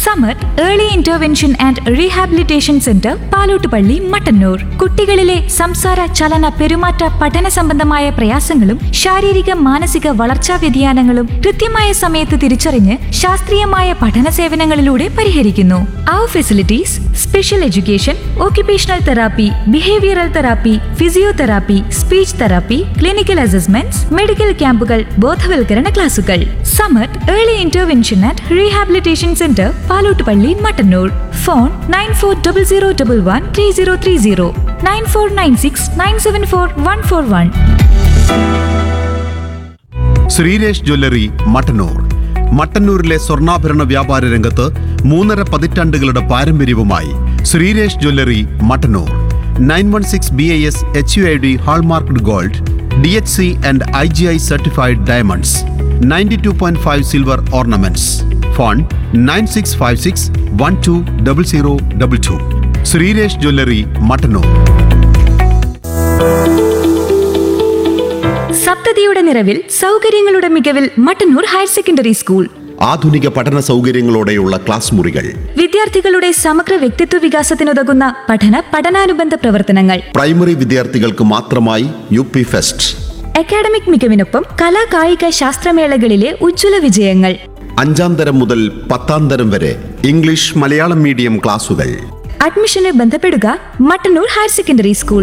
സമത് early intervention and rehabilitation centre Palottupalli Mattannur കുട്ടികളിലെ സംസാര ചലന പെരുമാറ്റ പഠന സംബന്ധമായ പ്രയാസങ്ങളും ശാരീരിക മാനസിക വളർച്ചാ വ്യതിയാനങ്ങളും കൃത്യമായ സമയത്ത് തിരിച്ചറിഞ്ഞ് ശാസ്ത്രീയമായ പഠന സേവനങ്ങളിലൂടെ പരിഹരിക്കുന്നു അവർ facilities special education occupational therapy, behavioral therapy, physiotherapy, speech therapy, clinical assessments, medical ക്യാമ്പുകൾ ബോധവൽക്കരണ ക്ലാസുകൾ Samath early intervention and rehabilitation centre Palottupalli Mattannur phone nine four double zero double one three zero three zero nine four nine six nine seven four one four one Sreeresh jewellery Mattannur മട്ടന്നൂരിലെ സ്വർണ്ണാഭരണ വ്യാപാര രംഗത്ത് മൂന്നര പതിറ്റാണ്ടുകളുടെ പാരമ്പര്യവുമായി Sreeresh jewellery Mattannur nine one six B I S H U I D hallmarked gold D H C and I G I certified diamonds ninety two point five silver ornaments phone nine six five six one two double zero double two Sreeresh jewellery Mattannur സപ്തതിയുടെ നിറവിൽ സൗകര്യങ്ങളുടെ മികവിൽ Mattannur higher secondary school ആധുനിക പഠന സൗകര്യങ്ങളോടെയുള്ള class മുറികൾ വിദ്യാർത്ഥികളുടെ സമഗ്ര വ്യക്തിത്വ വികാസത്തിനുതകുന്ന പഠന പഠനാനുബന്ധ പ്രവർത്തനങ്ങൾ പ്രൈമറി വിദ്യാർത്ഥികൾക്ക് മാത്രമായി യു പി ഫെസ്റ്റ് അക്കാഡമിക് മികവിനൊപ്പം കലാ കായിക ശാസ്ത്രമേളകളിലെ ഉജ്ജ്വല വിജയങ്ങൾ അഞ്ചാം തരം മുതൽ പത്താം തരം വരെ ഇംഗ്ലീഷ് മലയാളം മീഡിയം ക്ലാസുകൾ അഡ്മിഷന് ബന്ധപ്പെടുക Mattannur higher secondary school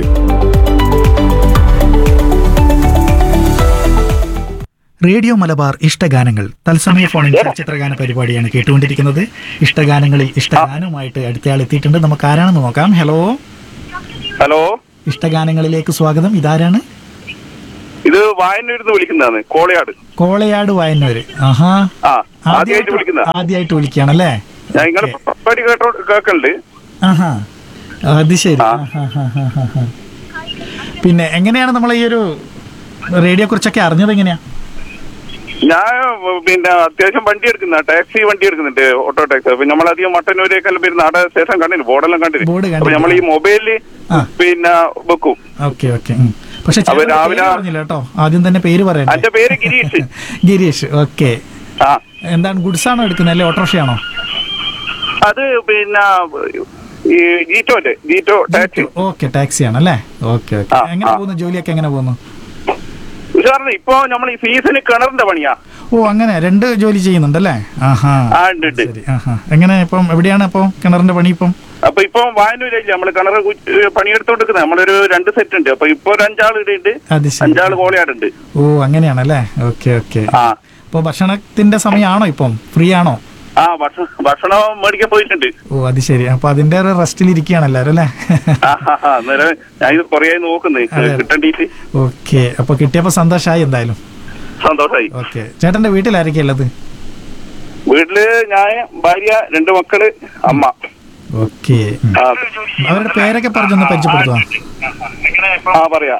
radio Malabar ഇഷ്ടഗാനങ്ങൾ തത്സമയ ഫോണിൻ ചലച്ചിത്രഗാന പരിപാടിയാണ് കേട്ടുകൊണ്ടിരിക്കുന്നത് ഇഷ്ടഗാനങ്ങളിൽ ഇഷ്ടഗാനവുമായിട്ട് അടുത്തയാൾ എത്തിയിട്ടുണ്ട് നമുക്ക് ആരാണെന്ന് നോക്കാം ഹലോ ഹലോ ഇഷ്ടഗാനങ്ങളിലേക്ക് സ്വാഗതം ഇതാരാണ് ഇത് വായനൂരിന്ന് വിളിക്കുന്നതാണ് കോളയാട് കോളയാട് വയന്നൂര് ആഹാ ആ ആദ്യമായിട്ട് വിളിക്കുന്ന ആദ്യമായിട്ട് വിളിക്കുകയാണല്ലേ ഞാൻ നിങ്ങളെ പരിപാടി കേട്ടോ കേൾക്കലുണ്ട് ആഹാ അത് ശരി ആഹാ, ഹാ, ഹാ, ഹാ, ഹാ. പിന്നെ എങ്ങനെയാണ് നമ്മൾ ഈ ഒരു റേഡിയോ കുറിച്ചൊക്കെ അറിഞ്ഞത് എങ്ങനെയാ ഞാൻ പിന്നെ അത്യാവശ്യം വണ്ടി എടുക്കുന്ന ടാക്സി വണ്ടി എടുക്കുന്നുണ്ട് ഓട്ടോ ടാക്സി അപ്പൊ നമ്മളധികം മട്ടന്നൂരേക്കെല്ലാം വരുന്ന അവിടെ സ്റ്റേഷൻ കണ്ടിന് ബോർഡെല്ലാം കണ്ടിന് ബോർഡ് അപ്പൊ നമ്മൾ ഈ മൊബൈലില് ആ. പിന്നെ വെക്കും ഓക്കെ ഓക്കെ പക്ഷെ അപ്പൊ ചേട്ടൻ്റെ രാവിലെ- പേര് പറഞ്ഞില്ല കേട്ടോ ആദ്യം തന്നെ പേര് പറയണ്ടേ എന്റെ പേര് ഗിരീഷ് ഗിരീഷ് ഓക്കെ ആ എന്താണ് ഗുഡ്സ് ആണോ എടുക്കുന്നത് അല്ലെ ഓട്ടോറിക്ഷയാണോ അത് പിന്നെ ഈ ജീറ്റോന്റെ ജീറ്റോ ടാക്സി ഓക്കെ ടാക്സി ആണല്ലേ ഓക്കെ ഓക്കെ ആ, എങ്ങനെ ആ. പോകുന്നു ജോലിയൊക്കെ എങ്ങനെ പോകുന്നു ഉഷാറിന് ഇപ്പൊ നമ്മൾ ഈ സീസണ് കിണറിന്റെ പണിയാ ഓ അങ്ങനെ രണ്ട് ജോലി ചെയ്യുന്നുണ്ടല്ലേ ആഹാ ആ ഉണ്ട് ഉണ്ട് ശരി ആഹാ എങ്ങനെ ഇപ്പം എവിടെയാണ് ഇപ്പം കിണറിന്റെ പണി ഇപ്പം അപ്പൊ ഇപ്പൊ വായനൂരില്ല നമ്മള് കിണറ് കു- പണിയെടുത്തോണ്ടിരിക്കുന്നത് നമ്മളൊരു രണ്ട് സെറ്റ് ഉണ്ട് അപ്പൊ ഇപ്പൊ ഒരു അഞ്ചാൾ ഇവിടെ ഉണ്ട് അത് ശരി അഞ്ചാള് കോളയാടുണ്ട് ഓ അങ്ങനെയാണല്ലേ ഓക്കെ ഓക്കെ ആ അപ്പൊ ഭക്ഷണത്തിന്റെ സമയമാണോ ഇപ്പം ഫ്രീ ആണോ ആ ഭക്ഷണം ഭക്ഷണം മേടിക്കാൻ പോയിട്ടുണ്ട് ഓ അത് ശരി അപ്പൊ അതിന്റെ ഒരു റെസ്റ്റിൽ ഇരിക്കുകയാണ് എല്ലാവരും അല്ലേ ആ, ആ, ആ, അന്നേരം ഞാൻ ഇത് കുറേ നോക്കുന്നത് അതെ. കിട്ടണ്ടീട്ട് ഓക്കെ അപ്പൊ കിട്ടിയപ്പോ സന്തോഷമായി എന്തായാലും സന്തോഷായി ഓക്കെ ചേട്ടന്റെ വീട്ടിൽ ആരൊക്കെയാ ഉള്ളത് വീട്ടില് ഞാൻ ഭാര്യ രണ്ട് മക്കള് അമ്മ ഓക്കെ ആ അവരുടെ പേരൊക്കെ പറഞ്ഞൊന്ന് പരിചയപ്പെടുത്തുവാ ആ പറയാ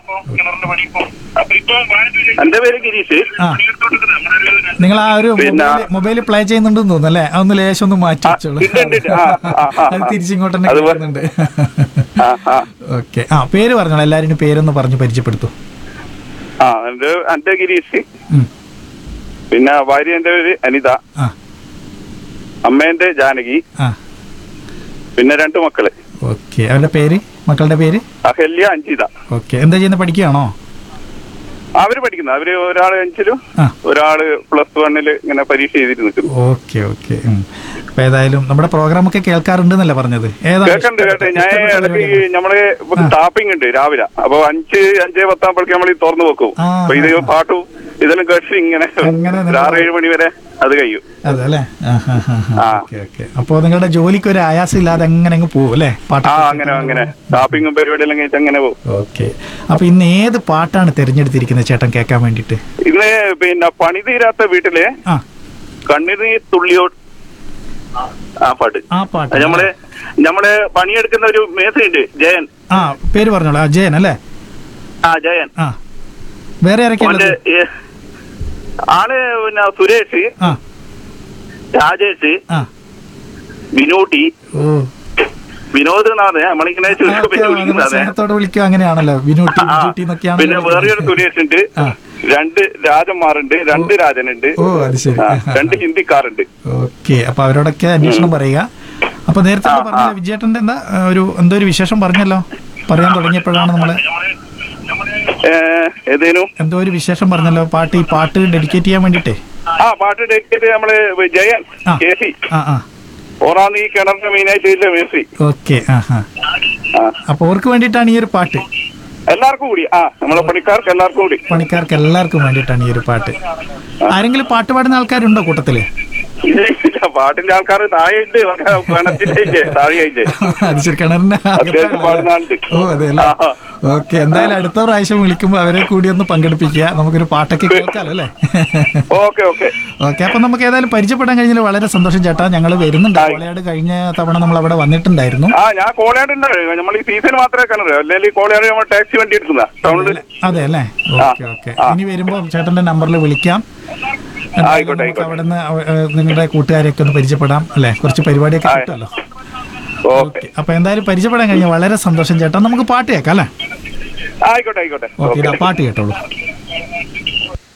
എന്റെ പേര് ഗിരീഷ് ആ നിങ്ങൾ ആ ഒരു പിന്നെ- മൊബൈൽ പ്ലേ ചെയ്യുന്നുണ്ടെന്ന് തോന്നുന്നു അല്ലേ അതൊന്ന് ലേശം ഒന്ന് മാറ്റി ആ, വെച്ചോളൂ ഉണ്ട്, ഉണ്ട്, ഉണ്ട്. ആ, ആ, ആ, അത് ആ. തിരിച്ചിങ്ങോട്ട് തന്നെ അത് വേ- കേൾക്കുന്നുണ്ട് ആ ആ ഓക്കെ ആ പേര് പറഞ്ഞോളൂ എല്ലാവരും പേരൊന്ന് പറഞ്ഞ് പരിചയപ്പെടുത്തു ആ എന്റെ എന്റെ ഗിരീഷ് ഉം. പിന്നെ ഭാര്യ എന്റെ പേര് അനിത ആ അമ്മേന്റെ ജാനകി ആ പിന്നെ രണ്ട് മക്കള് ഓക്കെ അവരുടെ പേര് മക്കളുടെ പേര് അഹല്യ അഞ്ചിത ഓക്കെ എന്താ ചെയ്യുന്നത് പഠിക്കുകയാണോ അവര് പഠിക്കുന്നു അവര് ഒരാള് അഞ്ചിലും ആ ഒരാള് പ്ലസ് വണ്ണില് ഇങ്ങനെ പരീക്ഷ ചെയ്തിട്ട് നിൽക്കുന്നു ഓക്കെ ഓക്കെ അപ്പൊ ഏതായാലും നമ്മുടെ പ്രോഗ്രാം ഒക്കെ കേൾക്കാറുണ്ട് എന്നല്ലേ പറഞ്ഞത് ഏതാണ് കേൾക്കണ്ട് കേട്ടെ ഞാൻ ഇഷ്ടപ്പെട്ട ഇടയ്ക്ക് പരിപാടി? നമ്മള് ടാപ്പിംഗ് ഉണ്ട് രാവിലെ അപ്പൊ അഞ്ച് അഞ്ചേ പത്താകുമ്പോഴേക്ക് നമ്മൾ ഈ തുറന്നു വെക്കും ആ, അപ്പൊ ഇത് പാട്ടും ഇതെല്ലാം കേട്ട് ഇങ്ങനെ അങ്ങനെ ഒരു ആറ് ഏഴ് മണി വരെ അത് കഴിയും അതെ അല്ലേ ആ. ഓക്കെ ഓക്കെ അപ്പൊ നിങ്ങളുടെ ജോലിക്ക് ഒരു ആയാസം ഇല്ലാതെ അങ്ങനെ അങ്ങ് പോകും അല്ലേ പാട്ട് ആ അങ്ങനെ അങ്ങനെ ടാപ്പിങ്ങും പരിപാടിയെല്ലാം കഴിഞ്ഞിട്ട് അങ്ങനെ പോകും ഓക്കെ അപ്പൊ ഇന്ന് ഏത് പാട്ടാണ് തിരഞ്ഞെടുത്തിരിക്കുന്നത് ചേട്ടൻ കേൾക്കാൻ വേണ്ടിട്ട് ഇന്ന് പിന്നെ പണി തീരാത്ത വീട്ടിലെ ആ കണ്ണീർ തുള്ളിയോ ആ പാട്ട് ആ പാട്ട് അത് നമ്മള് നമ്മള് പണിയെടുക്കുന്ന ഒരു മേസ്ത്രി ഉണ്ട് ജയൻ ആ പേര് പറഞ്ഞോളൂ ആ ജയൻ അല്ലേ ആ ജയൻ ആ വേറെ ആരൊക്കെ ഓന്റെ ഉള്ളത് ഏ, ആള് പിന്നെ സുരേഷ് ആ രാജേഷ് ആ വിനോട്ടി ഓ വിനോദ് എന്നാണ് നമ്മളിങ്ങനെ ചുരുക്കം പേര് നമ്മൾ വിളിക്കുന്നത് സ്നേഹത്തോടെ വിളിക്കുക അങ്ങനെയാണല്ലോ വിനൂട്ടി ആ, വിജൂട്ടി എന്നൊക്കെയാണ് പിന്നെ വേറെ ഒരു സുരേഷ് ഉണ്ട് ആ. രണ്ട് രാജന്മാരുണ്ട് രണ്ട് രാജനുണ്ട് ഓ അത് ശരി ആ, രണ്ട് ഹിന്ദിക്കാരുണ്ട് ഓക്കെ അപ്പൊ അവരോടൊക്കെ അന്വേഷണം പറയുക അപ്പൊ നേരത്തെ എന്താ പറഞ്ഞില്ല വിജയേട്ടന്റെ എന്താ ആ, ഒരു എന്തോ ഒരു വിശേഷം പറഞ്ഞല്ലോ പറയാൻ തുടങ്ങിയപ്പോഴാണ് നമ്മള് ഏ, ഏതേനു എന്തോ ഒരു വിശേഷം പറഞ്ഞല്ലോ പാട്ട് ഈ പാട്ട് ഡെഡിക്കേറ്റ് ചെയ്യാൻ വേണ്ടിട്ടേ ആ പാട്ട് ഡേറ്റ് നമ്മള് ജയൻ ആ. കെ സി ആ ആ ഓറാന്ന് ഈ കിണറിന്റെ മെയിനായിട്ട് ഇല്ല മേസി ഓക്കെ ആ ആ ആ അപ്പൊ അവർക്ക് വേണ്ടിയിട്ടാണ് ഈ ഒരു പാട്ട് എല്ലാവർക്കും കൂടി ആ നമ്മളെ പണിക്കാർക്ക് എല്ലാവർക്കും കൂടി പണിക്കാർക്ക് എല്ലാവർക്കും വേണ്ടിയിട്ടാണ് ഈ ഒരു പാട്ട് ആരെങ്കിലും പാട്ട് പാടുന്ന ആൾക്കാരുണ്ടോ കൂട്ടത്തില് ഇല്ല, ഇല്ല, പാട്ടിന്റെ ആൾക്കാർ താഴെയുണ്ട് കിണറ്റിന്റെ താഴെയുണ്ട് അത് ശരി കിണറിന്റെ അത്യാവശ്യം പാടുന്ന ആളുണ്ട് ഓ അതെ അല്ലേ ആ, ഓക്കെ എന്തായാലും അടുത്ത പ്രാവശ്യം വിളിക്കുമ്പോ അവരെ കൂടി ഒന്ന് പങ്കെടുപ്പിക്കുക നമുക്കൊരു പാട്ടൊക്കെ കേൾക്കാലോ അല്ലേ ഓക്കെ ഓക്കെ ഓക്കെ അപ്പൊ നമുക്ക് ഏതായാലും പരിചയപ്പെടാൻ കഴിഞ്ഞാൽ വളരെ സന്തോഷം ചേട്ടാ ഞങ്ങൾ വരുന്നുണ്ട് കോളയാട് കഴിഞ്ഞ തവണ നമ്മൾ അവിടെ വന്നിട്ടുണ്ടായിരുന്നു ആ ഞാൻ കോളയാടുണ്ട് നമ്മൾ ഈ സീസൺ മാത്രമേ കിണറ് അല്ലെങ്കിൽ കോളയാട് നമ്മൾ ടാക്സി വണ്ടി എടുക്കുന്ന ടൗണിൽ അതെ അല്ലേ ഓക്കെ ഓക്കെ ഇനി വരുമ്പോ ചേട്ടന്റെ നമ്പറിൽ വിളിക്കാം എന്തായാലും ആയിക്കോട്ടെ, നമുക്ക് ആയിക്കോട്ടെ. അവിടെ നിന്ന് നിങ്ങളുടെ കൂട്ടുകാരെയൊക്കെ ഒന്ന് പരിചയപ്പെടാം അല്ലെ കുറച്ച് പരിപാടിയൊക്കെ ആ. കിട്ടുമല്ലോ ഓക്കെ ഓക്കെ അപ്പൊ എന്തായാലും പരിചയപ്പെടാൻ കഴിഞ്ഞാൽ വളരെ സന്തോഷം ചേട്ടാ നമുക്ക് പാട്ട് കേൾക്കാം അല്ലേ ആയിക്കോട്ടെ ആയിക്കോട്ടെ ഓക്കെ ഓക്കെ ഇതാ പാട്ട് കേട്ടോളൂ